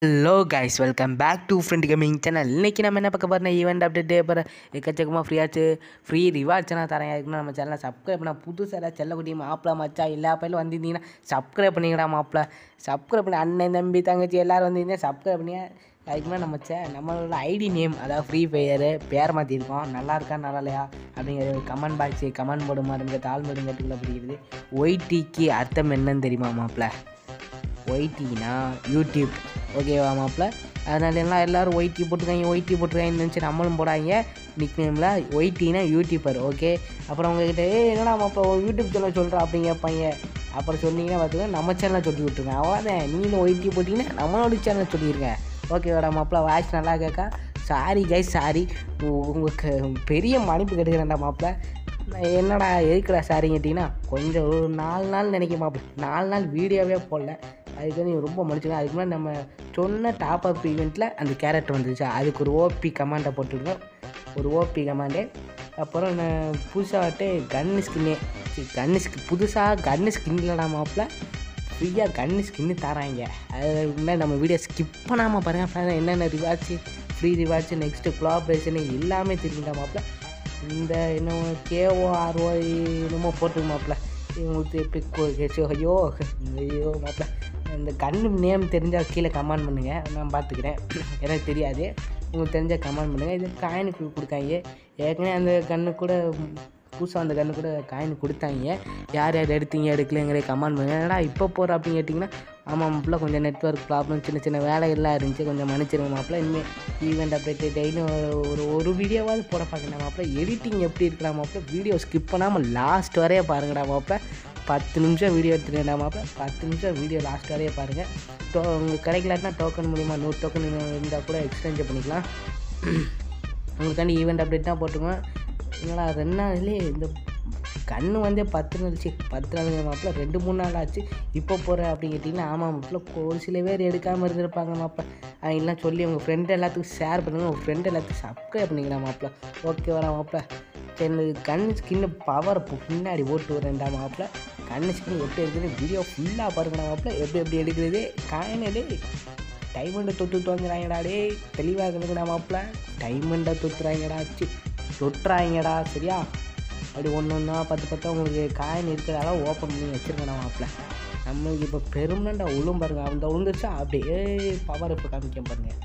hello guys welcome back to friend gaming channel இன்றைக்கி நம்ம என்ன பார்க்க போகிறோம் ஈவெண்ட் அப்டேட் போகிற எக்கச்சக்கமாக ஃப்ரீயாச்சு ஃப்ரீ ரிவார்ட்ஸ் நான் தரேன் அதுக்கு நம்ம சேனலை சப்ஸ்கிரைப் பண்ண புதுசாக செல்லக்குட்டி மாப்பிள மச்சா எல்லா பயிலும் வந்திருந்தீங்கன்னா சப்ஸ்கிரைப் பண்ணிக்கடா மாப்பிள சப்ஸ்கிரைப் பண்ணி அண்ணன் தம்பி தங்கச்சி எல்லோரும் வந்திருந்தீங்க சப்ஸ்கிரைப் பண்ணி அதுக்கு மேலே நம்ம சே நம்மளோட ஐடி நேம் அதாவது ஃப்ரீ ஃபயரு பேர் மாற்றிருக்கோம் நல்லா இருக்கா நல்லா இல்லையா அப்படிங்கிற கமெண்ட் பாக்ஸு கமெண்ட் போடு மாதிரி தாழ்மடும் கட்டுக்குள்ளே பிடிக்கிறது ஒய்டிக்கு அர்த்தம் என்னன்னு தெரியுமா மாப்பிள ஒய்டினா யூடியூப் ஓகேவா மாப்பிள அதனால எல்லாம் எல்லோரும் ஒய்டி போட்டுருக்காங்க ஒய்டி போட்டுருக்காங்கன்னு நினச்சி நம்மளும் போடாங்க நிக் நேமில் ஒய்டினா யூடியூபர் ஓகே அப்புறம் உங்ககிட்ட ஏ என்னடா மாப்பிள யூடியூப் சேனல் சொல்கிறா அப்படிங்க கேட்பாங்க அப்புறம் சொன்னீங்கன்னா பார்த்துக்கோ நம்ம சேனலை சொல்லி விட்ருங்க அவ்வளோதான் நீங்களும் ஒய்டி போட்டிங்கன்னா நம்மளோட சேனல் சொல்லியிருக்கேன் ஓகேவாடா மாப்பிள வாய்ஸ் நல்லா கேட்கா சாரி கைஸ் சாரி உங்களுக்கு பெரிய மன்னிப்பு கெடுக்கிறேன்டா மாப்பிள என்னடா எதுக்குடா சாரிங்க கேட்டிங்கன்னா கொஞ்சம் ஒரு நாலு நாள் நினைக்க மாப்பிள நாலு நாள் வீடியோவே போடல அதுக்கு வந்து ரொம்ப மன்னிச்சுங்க அதுக்கு முன்னாடி நம்ம சொன்ன டாப் அப் ஈவெண்ட்டில் அந்த கேரக்டர் வந்துச்சு அதுக்கு ஒரு ஓபி கமாண்டை போட்டுருங்க ஒரு ஓபி கமாண்டு அப்புறம் நான் புதுசாகட்டு கன்னு ஸ்கின்னே கன்னு ஸ்கின் புதுசாக கன்னு ஸ்கின் இல்லடா மாப்பிள ஃப்ரீயாக கன்னு ஸ்கின்னு தராங்க அது முன்னாடி நம்ம வீடியோ ஸ்கிப் பண்ணாமல் பாருங்கள் அப்புறம் என்னென்ன rewards free rewards next collaboration எல்லாமே தெரியுங்களா மாப்பிள இந்த என்னமோ கேஓ ஆர்ஓ என்னமோ போட்டுருக்கு மாப்பிள இவங்களுக்கு பிக்கோ ஹெச்சோ ஐயோ ஐயோ மாப்பிள இந்த கண்ணு நேம் தெரிஞ்சால் கீழே கமெண்ட் பண்ணுங்கள் நான் பார்த்துக்கிறேன் எனக்கு தெரியாது உங்களுக்கு தெரிஞ்சால் கமெண்ட் பண்ணுங்கள் இது காயினுக்கு கொடுக்காங்க ஏற்கனவே அந்த கண்ணு கூட புதுசாக அந்த கண்ணு கூட காயின் கொடுத்தாங்க யார் யார் எடுத்தீங்க எடுக்கலைங்கிற கமெண்ட் பண்ணுங்கள் என்னடா இப்போ போகிற அப்படின்னு கேட்டிங்கன்னா ஆமாம் மாப்பிள்ள கொஞ்சம் நெட்ஒர்க் ப்ராப்ளம் சின்ன சின்ன வேலைகள்லாம் இருந்துச்சு கொஞ்சம் மன்னிச்சிருங்க மாப்பிள்ள இனிமேல் ஈவெண்ட் அப்டேட் டெய்லியும் ஒரு ஒரு வீடியோவாவது போட பார்க்கணும் மாப்பிள்ள எடிட்டிங் எப்படி இருக்கலாம் மாப்பிள்ள வீடியோ ஸ்கிப் பண்ணாமல் லாஸ்ட் வரையே பாருங்கடா மாப்பிள்ள பத்து நிமிஷம் வீடியோ எடுத்துருக்கேன் மாப்பிள்ள பத்து நிமிஷம் வீடியோ லாஸ்ட் வரையே பாருங்கள் டோ உங்களுக்கு கிடைக்கலாட்டினா டோக்கன் மூலிமா நூறு டோக்கன் இருந்தால் கூட எக்ஸ்சேஞ்ச் பண்ணிக்கலாம் உங்களுக்காண்டி ஈவெண்ட் அப்டேட் தான் போட்டுக்குவேன் என்னடா ரெண்டு நாள்லேயே இந்த கண்ணு வந்து பத்து நாள் சி பத்து நாள் மாப்பிள்ள ரெண்டு மூணு நாள் ஆச்சு இப்போ போகிற அப்படின்னு கேட்டிங்கன்னா ஆமாம் மாப்பிள்ள ஒரு சில பேர் எடுக்காமல் இருந்திருப்பாங்க மாப்பிள்ள அவங்கெல்லாம் சொல்லி உங்கள் ஃப்ரெண்டு எல்லாத்துக்கும் ஷேர் பண்ணுங்கள் உங்கள் ஃப்ரெண்டு எல்லாத்துக்கும் சப்ஸ்கிரைப் பண்ணிக்கலாம் மாப்பிள்ள ஓகே வரா மாப்பிள்ள சரி கண்ணு ஸ்கின்னு பவர் பின்னாடி ஓட்டு வரேன்டா மாப்பிள்ள கண்ணு ஸ்கின் எப்படி இருக்குதுன்னு வீடியோ ஃபுல்லாக பாருங்கடா மாப்பிள்ள எப்படி எப்படி எடுக்கிறது காயினே டைமண்டை தொட்டு வாங்குறாங்கடா டே தெளிவாக இருக்குதுடா மாப்பிள்ள டைமண்டை தொத்துறாங்கடா சி தொட்டுறாங்கடா சரியா அப்படி ஒன்று ஒன்றா பத்து பத்தா உங்களுக்கு காயின் இருக்கிறதால ஓப்பன் பண்ணி வச்சுருக்கணும் மாப்பிள்ள நம்மளுக்கு இப்போ பெருமனண்டா உளும் பாருங்க அந்த உளுந்துருச்சா அப்படியே பவர் இப்போ காமிக்க பாருங்க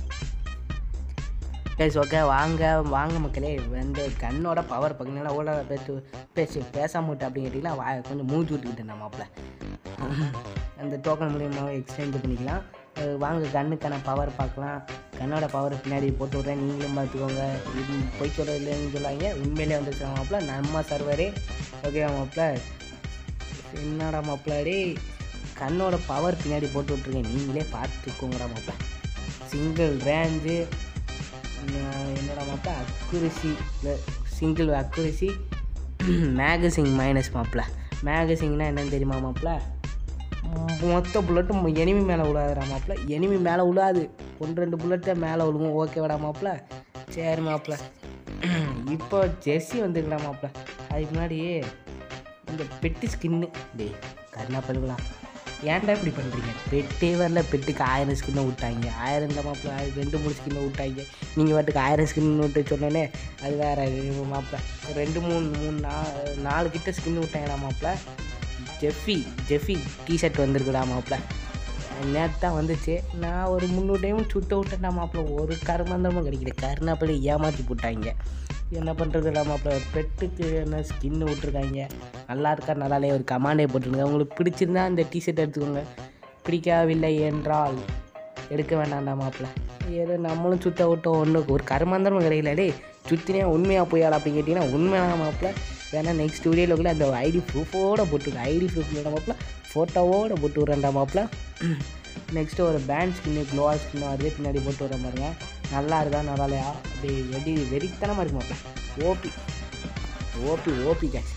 பேசு ஓகே வாங்க வாங்க மக்களே இந்த கண்ணோட பவர் பார்த்தீங்கன்னா ஓட பேசு பேசி பேசாம விட்டு அப்படின்னு கேட்டிங்கன்னா வா கொஞ்சம் மூஞ்சி விட்டுக்கிட்டேன் மாப்பிள்ள அந்த டோக்கன் மூலியமாக எக்ஸ்சேஞ்ச் பண்ணிக்கலாம் வாங்க கண்ணுக்கான பவர் பார்க்கலாம் கண்ணோட பவர் பின்னாடி போட்டு விட்றேன் நீங்களும் பார்த்துக்கோங்க இது போய் சொல்ல இல்லைன்னு சொல்லுவாங்க உண்மையிலே வந்துச்சு மாப்பிள்ள நம்ம சர்வரே ஓகே மாப்பிள்ள என்னடா மாப்பிள்ள டே கண்ணோட பவர் பின்னாடி போட்டு விட்ருக்கேன் நீங்களே பார்த்துக்கோங்கடா மாப்பிள்ள சிங்கிள் ரேஞ்சு என்னடா மாப்பிள்ள அக்குரிசி சிங்கிள் அக்குரிசி மேகசிங் மைனஸ் மாப்பிள்ள மேகசிங்னா என்னன்னு தெரியுமா மாப்பிள்ள மொத்த புல்லட்டும் எனிமி மேலே விழாதுடா மாப்பிள்ள எனிமி மேலே விழாது ஒன்று ரெண்டு புல்லட்டை மேலே விழுவும் ஓகேவாடா மாப்பிள்ள சரி மாப்பிள்ள இப்போ ஜெர்சி வந்துருக்கடா மாப்பிள்ள அதுக்கு முன்னாடி இந்த பெட்டு ஸ்கின்னு டேய் கருணா பல்குலா ஏன்டா இப்படி பண்ணுறீங்க பெட்டே வரல பெட்டுக்கு ஆயிரம் ஸ்கின்னை விட்டாங்க ஆயிரம் இந்த மாப்பிள்ள ரெண்டு மூணு ஸ்கின்னை விட்டாங்க நீங்கள் பாட்டுக்கு ஆயிரம் ஸ்கின் விட்டு சொன்னோன்னே அது வேறு மாப்பிள்ள ரெண்டு மூணு மூணு நா நாலு கிட்ட ஸ்கின் விட்டாங்கடா மாப்பிள்ள ஜெஃபி ஜெஃபி டிஷர்ட் வந்திருக்குடா மாப்பிள்ள நேற்று தான் வந்துச்சு நான் ஒரு முந்நூறு டைம் சுத்த விட்டேன்டா மாப்பிள்ள ஒரு கருமந்தமும் கிடைக்கல கருணாப்பள்ளி ஏமாற்றி போட்டாங்க என்ன பண்ணுறதுடா மாப்பிள்ள பெட்டுக்கு என்ன ஸ்கின்னு விட்ருக்காங்க நல்லா இருக்கா நல்லா இல்லையா ஒரு கமாண்டே போட்டுருங்க உங்களுக்கு பிடிச்சிருந்தா இந்த டிஷர்ட் எடுத்துக்கோங்க பிடிக்கவில்லை என்றால் எடுக்க வேண்டாம்டா மாப்பிள்ள ஏதோ நம்மளும் சுத்த விட்டோம் ஒன்று ஒரு கருமாந்தரமும் கிடைக்கல டே சுற்றினே உண்மையாக போயாடா அப்படின்னு கேட்டிங்கன்னா உண்மையான மாப்பிள்ள வேணால் நெக்ஸ்ட் வீடியோவில் கூட அந்த ஐடி ப்ரூஃபோடு போட்டு ஐடி ப்ரூஃப் மாப்பிள்ள ஃபோட்டோவோடு போட்டு விட்றேன்டா மாப்பிள்ள நெக்ஸ்ட்டு ஒரு பேண்ட் ஸ்கின்னு க்ளோவா ஸ்கின்னு அதே பின்னாடி போட்டு விட்ற பாருங்க நல்லா இருக்கா நல்லா இல்லையா அப்படி வெடி வெறித்தனமாக இருக்கு மாப்பிள்ள OP OP OP cash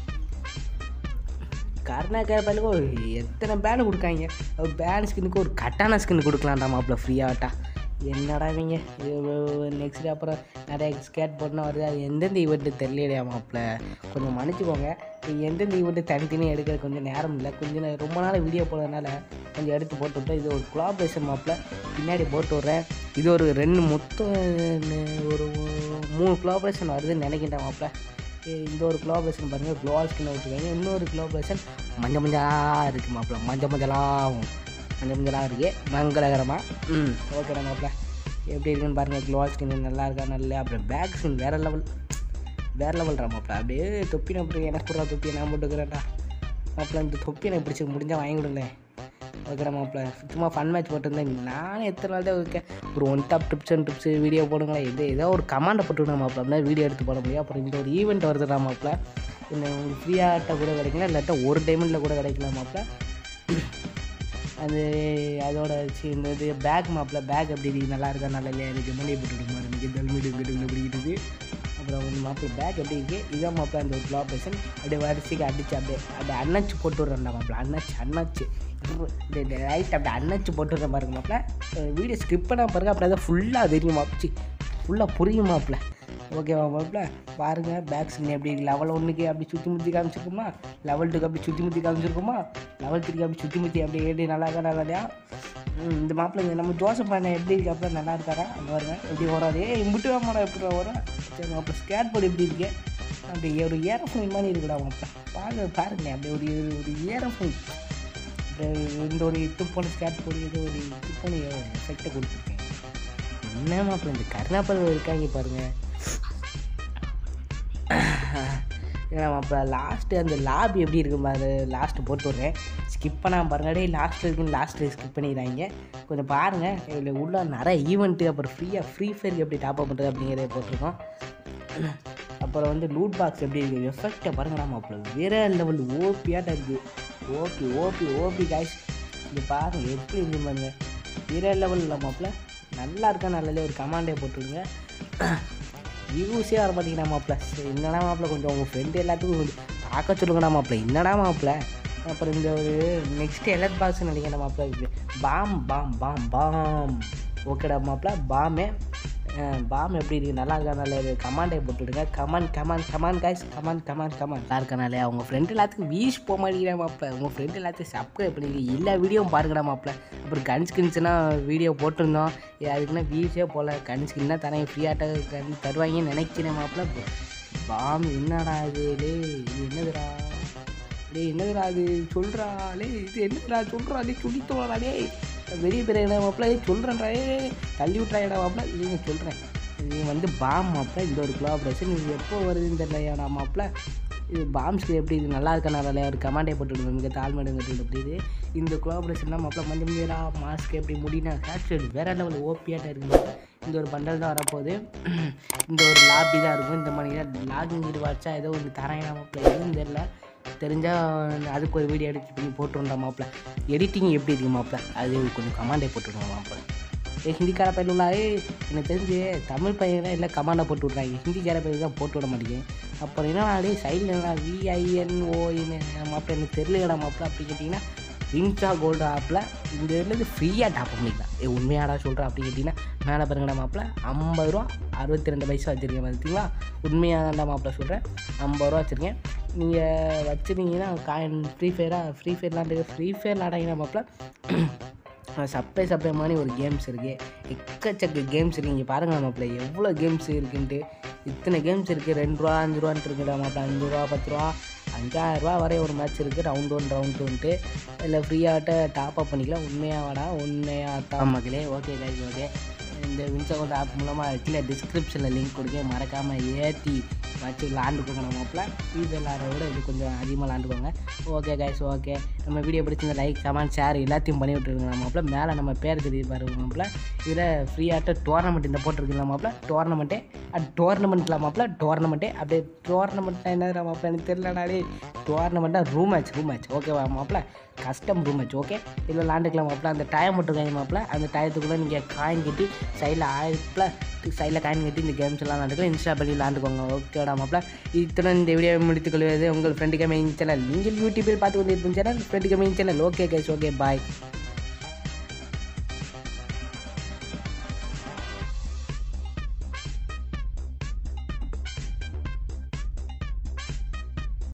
Karnataka பேனுக்கு எத்தனை பேனு கொடுக்காங்க ஒரு பேன் ஸ்கின்னுக்கு ஒரு கட்டான ஸ்கின் கொடுக்கலாம்டா மாப்பிள்ள ஃப்ரீயாகட்டா என்னடா இவங்க நெக்ஸ்ட் அப்புறம் நிறைய ஸ்கேட் போட்டுனா வருது அது எந்தெந்த ஈவெண்ட்டு தெரியலையா மாப்பிள்ள கொஞ்சம் மன்னிச்சுக்கோங்க இது எந்தெந்த ஈவெண்ட்டு தனித்தனியாக எடுக்க கொஞ்சம் நேரம் இல்லை கொஞ்சம் நே- ரொம்ப நாள் வீடியோ போடுறதுனால கொஞ்சம் எடுத்து போட்டு விட்டேன் இது ஒரு கொலாபரேஷன் மாப்பிள்ள பின்னாடி போட்டு விட்றேன் இது ஒரு ரெண்டு மொத்தம் ஒரு மூணு கொலாபரேஷன் வருதுன்னு நினைக்கிட்டேன் மாப்பிள்ள இ- இந்த ஒரு கொலாபரேஷன் பாருங்கள் க்ளோவல் ஸ்கின் விட்டுருக்காங்க இன்னொரு கொலாபரேஷன் மஞ்சள் மஞ்சளாக இருக்குது மாப்பிள்ள மஞ்சள் மஞ்சளாகும் மஞ்சள் மஞ்சளாக இருக்கு மங்களகரமாக ம் ஓகேடா மாப்பிள்ள எப்படி இருக்குன்னு பாருங்கள் க்ளோவல் ஸ்கின் நல்லா இருக்கா நல்ல அப்புறம் பேக் ஸ்கின் வேறு லெவல் வேறு லெவல்ரா மாப்பிள்ள அப்படியே தொப்பி நான் போட்டு எனக்கு கூட தொப்பி நான் போட்டுக்கிறேன்டா மாப்பிள்ள இந்த தொப்பி எனக்கு பிடிச்சி முடிஞ்சால் வாங்கி கொடுங்களேன் ஓகேடா மாப்பிள்ள சும்மா ஃபன் மேட்ச் போட்டிருந்தேன் நானே எத்தனை நாள் தான் இருக்கேன் ஒரு one top tips and tips video போடுங்களேன் இது ஏதோ ஒரு கமாண்டை போட்டுவிடுங்க மாப்பிள்ள அப்படின்னா வீடியோ எடுத்து போட முடியும் அப்புறம் இந்த ஒரு ஈவெண்ட் வருதுடா மாப்பிள்ள இந்த உங்களுக்கு ஃப்ரீயாகிட்ட கூட கிடைக்கலாம் இல்லாட்டா ஒரு டைமண்டில் கூட கிடைக்கலாம் மாப்பிள்ள அது அதோட சி- இந்த இது பேக் மாப்பில் பேக் எப்படி இருக்கு நல்லா இருக்கா நல்லா இல்லையா இருக்குது மண்டியை போட்டு மாதிரி இருக்குது தல்மீடு கிட்டு பிடிக்கிறது அப்புறம் வந்து மாப்பிள்ள பேக் எப்படி இருக்குது இதான் மாப்பிள்ள அந்த ஒரு க்ளாப் பேசன் அப்படியே வரிசைக்கு அடிச்சு அப்படியே அப்படியே அண்ணாச்சு போட்டு விட்றேன்டா மாப்பிள்ள அண்ணாச்சு அண்ணாச்சு இந்த ரைட் அப்படியே அண்ணாச்சு போட்டு விட்றேன் பாருங்க மாப்பிள்ள வீடியோ ஸ்கிப் பண்ண பாருங்க அப்படியே தான் ஃபுல்லாக தெரியும் மாப்பிச்சு ஃபுல்லாக புரியும் மாப்பிள்ள ஓகேவா மாப்பிள்ள பாருங்கள் பேக் ஸ்கின் எப்படி லெவல் ஒன்றுக்கு அப்படி சுற்றி முற்றி காமிச்சிருக்குமா லெவல் டூக்கு அப்படி சுற்றி முற்றி காமிச்சிருக்குமா லெவல் த்ரீக்கு அப்படி சுற்றி முற்றி அப்படி ஏடி நல்லா இருக்கா நல்லா இல்லையா ம், இந்த மாப்பிள்ளை நம்ம ஜோசப் அண்ணன் எப்படி இருக்கு அப்புறம் நல்லா இருக்காரா அங்கே வருங்க எப்படி வராது ஏ இம்புட்டு வாமடா எப்படி வரும் சரி மாப்பிள்ள ஸ்கேட் போர்டு எப்படி இருக்கு அப்படி ஒரு ஏரோஃபோன் மாதிரி இருக்குடா மாப்பிள்ள பாருங்க பாருங்க அப்படி ஒரு ஒரு ஏரோஃபோன் இந்த ஒரு துப்போன ஸ்கேட் போர்டு ஏதோ ஒரு துப்போன எஃபெக்டை கொடுத்துருக்கேன் என்ன மாப்பிள்ள இந்த கருணாப்பல் இருக்காங்க பாருங்க ஏன்னா அப்போ லாஸ்ட்டு அந்த லாபி எப்படி இருக்கு பாரு லாஸ்ட்டு போட்டு விட்றேன் ஸ்கிப் பண்ணாமல் பாருங்க டே லாஸ்ட்டில் இருக்குன்னு லாஸ்ட்டில் ஸ்கிப் பண்ணிடுறாங்க கொஞ்சம் பாருங்கள் இதில் உள்ள நிறைய ஈவெண்ட்டு அப்புறம் ஃப்ரீயாக ஃப்ரீ ஃபயருக்கு எப்படி டாப் அப் பண்ணுறது அப்படிங்கிறத போட்டிருக்கோம் அப்புறம் வந்து லூட் பாக்ஸ் எப்படி இருக்குது எஃபெக்டை பாருங்கடா மாப்பிள்ள வேற லெவல் ஓபியாட்ட இருக்குது ஓபி ஓபி ஓபி காய்ஸ் இது பாருங்க எப்படி இருக்கு பாருங்க வேற லெவல் இல்லை மாப்பிள்ள நல்லா இருக்கா நல்லதே ஒரு கமாண்டே போட்டுருங்க வியூஸே வர மாட்டேங்கிறா மாப்பிள்ள சரி, என்னடா மாப்பிள்ள கொஞ்சம் உங்கள் ஃப்ரெண்டு எல்லாத்துக்கும் கொஞ்சம் பார்க்க சொல்லுங்கடா மாப்பிள்ள என்னடா மாப்பிள்ள அப்புறம் இந்த ஒரு நெக்ஸ்ட் எலட் பாக்ஸ் நினைக்கிறேன் மாப்பிள்ள இது பாம் பாம் பாம் பாம் ஓகேடா மாப்பிள்ள பாமே பாம் எப்படி இருக்குது நல்லா இருக்கா நல்ல கமாண்டை போட்டுவிடுங்க come on come on come on guys come on come on come on நல்லா இருக்கனாலே அவங்க ஃப்ரெண்டு எல்லாத்துக்கும் வீஸ் போக மாட்டேங்கிறா மாப்பிள்ள உங்கள் ஃப்ரெண்டு எல்லாத்தையும் சப்ஸ்கிரைப் பண்ணி எல்லா வீடியோவும் பாருங்கடா மாப்பிள்ள அப்புறம் கன் ஸ்கின்ஸ்னால் வீடியோ போட்டிருந்தோம் ஏ, அதுக்குன்னா வியூஸே போகல கன் ஸ்கின்னா தரேன் ஃப்ரீயாட்ட கன் தருவாங்கன்னு நினைக்கிறேன் மாப்பிள்ள பாம் என்னடா இது டேய் இது என்னதுடா டேய் என்னதுடா அது சொல்கிறா லே இது என்னதுடா சொல்கிறா டே துடித்தோடா டேய் பெரிய பெரிய இடம் மாப்பிள்ள சொல்கிறேன்டா ஏ தள்ளி விட்றா இடம் மாப்பிள்ள இல்லைங்க சொல்கிறேன் இது வந்து பாம் மாப்பிள்ள இந்த ஒரு கொலாபரேஷன் இது எப்போ வருதுன்னு தெரியலையாடா மாப்பிள்ள இது பாம்ஸ்க்கு எப்படி இது நல்லா இருக்கா நல்லா ஒரு கமாண்டே போட்டுவிடுங்க மிக தாழ்மையிடம் கட்டிவிடு அப்படி இது இந்த கொலாபரேஷன்லாம் மாப்பிள்ள மஞ்சள் மஞ்சளா மாஸ்க் எப்படி முடினா ஹேர் ஸ்டைல் வேறு லெவல் ஓபியாட்ட இருக்குது இந்த ஒரு பண்டல் தான் வரப்போகுது இந்த ஒரு லாபி தான் இருக்கும் இந்த மாதிரி லாகிங் இது வச்சா ஏதோ ஒன்று தரேன் மாப்பிள்ள எதுவும் தெரில தெரிஞ்சால் அதுக்கு ஒரு வீடியோ எடுத்து பண்ணி போட்டுருண்டா மாப்பிள்ள எடிட்டிங் எப்படி இருக்கு மாப்பிள்ள அது கொஞ்சம் கமாண்டே போட்டுருவோம் மாப்பிள்ள ஏ ஹிந்திக்கார பையன் உள்ளா ஏய் எனக்கு தெரிஞ்சு தமிழ் பையன் தான் இல்லை கமாண்டை போட்டு விட்றாங்க ஹிந்திக்கார பையன் தான் போட்டு விட மாட்டேங்க அப்புறம் என்ன அப்படியே சைடில் என்ன விஐஎன்ஓன்னு மாப்பிள்ள எனக்கு தெரியலடா மாப்பிள்ள அப்படி கேட்டிங்கன்னா வின்சா கோல்டு ஆப்பில் இந்த இதுலேருந்து ஃப்ரீயாக டாப் பண்ணிக்கலாம் ஏ உண்மையாடா சொல்கிறேன் அப்படி கேட்டிங்கன்னா மேலே பாருங்கடா மாப்பிள்ள ஐம்பது ரூபா அறுபத்தி ரெண்டு பைசா வச்சுருக்கேன் பார்த்தீங்களா உண்மையாக தான்டா மாப்பிள்ள சொல்கிறேன் ஐம்பது ரூபா வச்சுருக்கேன் நீங்கள் வச்சுருந்தீங்கன்னா காயின் ஃப்ரீ ஃபயராக ஃப்ரீ ஃபயர் விளாண்டு ஃப்ரீ ஃபயர் விளாடாங்கன்னா மாப்பிள்ள சப்ளை சப்ளை மாதிரி ஒரு கேம்ஸ் இருக்குது எக்கச்சக்க கேம்ஸ் இருக்குது இங்கே பாருங்கள் மாப்பிள்ள எவ்வளோ கேம்ஸ் இருக்குன்ட்டு இத்தனை கேம்ஸ் இருக்குது ரெண்டு ரூபா அஞ்சு ரூபான்ட்டு இருக்குடா மாப்பிள்ள அஞ்சு ரூபா பத்து ரூபா அஞ்சாயிரரூபா வரை ஒரு மேட்ச் இருக்குது ரவுண்ட் ஒன் ரவுண்ட் டூன்ட்டு இதில் ஃப்ரீயாகிட்ட டாப் அப் பண்ணிக்கலாம் உண்மையாக வாடா உண்மையாக தான் மகளே ஓகே கைஸ் ஓகே இந்த வின்சகோட் ஆப் மூலமாக கீழே டிஸ்கிரிப்ஷனில் லிங்க் கொடுக்க மறக்காமல் ஏற்றி வச்சு விளாண்டுக்கோங்க நம்ம மாப்பிள்ள ஃப்ரீ ஃபயர் விளாட்றத விட இது கொஞ்சம் அதிகமாக விளாண்டுக்கோங்க ஓகே கைஸ் ஓகே நம்ம வீடியோ பிடிச்சிருந்த லைக் கமெண்ட் ஷேர் எல்லாத்தையும் பண்ணி விட்டுருங்க நம்ம மாப்பிள்ள மேலே நம்ம பேர் தெரியுது பாருங்க மாப்பிள்ள இதில் ஃப்ரீயாட்ட டோர்னமெண்ட் இந்த போட்டிருக்குல்ல மாப்பிள்ள டோர்னமெண்ட்டே அது டோர்னமெண்ட்டில் மாப்பிள்ள டோர்னமெண்ட்டே அப்படியே டோர்னமெண்ட் என்ன மாப்பிள்ள எனக்கு தெரியலனாலே டோர்னமெண்ட்டாக ரூம் மேட்ச் ரூம் மேட்ச் ஓகேவா மாப்பிள்ள கஸ்டம் ரூம் மேட்ச் ஓகே இதில் விளாண்டுக்கலாம் மாப்பிள்ள அந்த டயம் மட்டும் கைங்க மாப்பிள்ள அந்த டயத்துக்குள்ளே நீங்கள் காயின் கட்டி சைடில் ஆயிரத்தில் சைடில் காயின் கட்டி இந்த கேம்ஸ் எல்லாம் விளாண்டுக்கலாம் இன்ஸ்டா பண்ணி விளாண்டுக்கோங்க ஓகேடா மாப்பிள்ள இத்தனை இந்த வீடியோ முடித்துக் கொள்வது உங்கள் ஃப்ரெண்டு கமிங் சேனல் நீங்கள் யூடியூபில் பார்த்து கொண்டு இருக்கும் channel friend gaming channel okay guys okay பாய்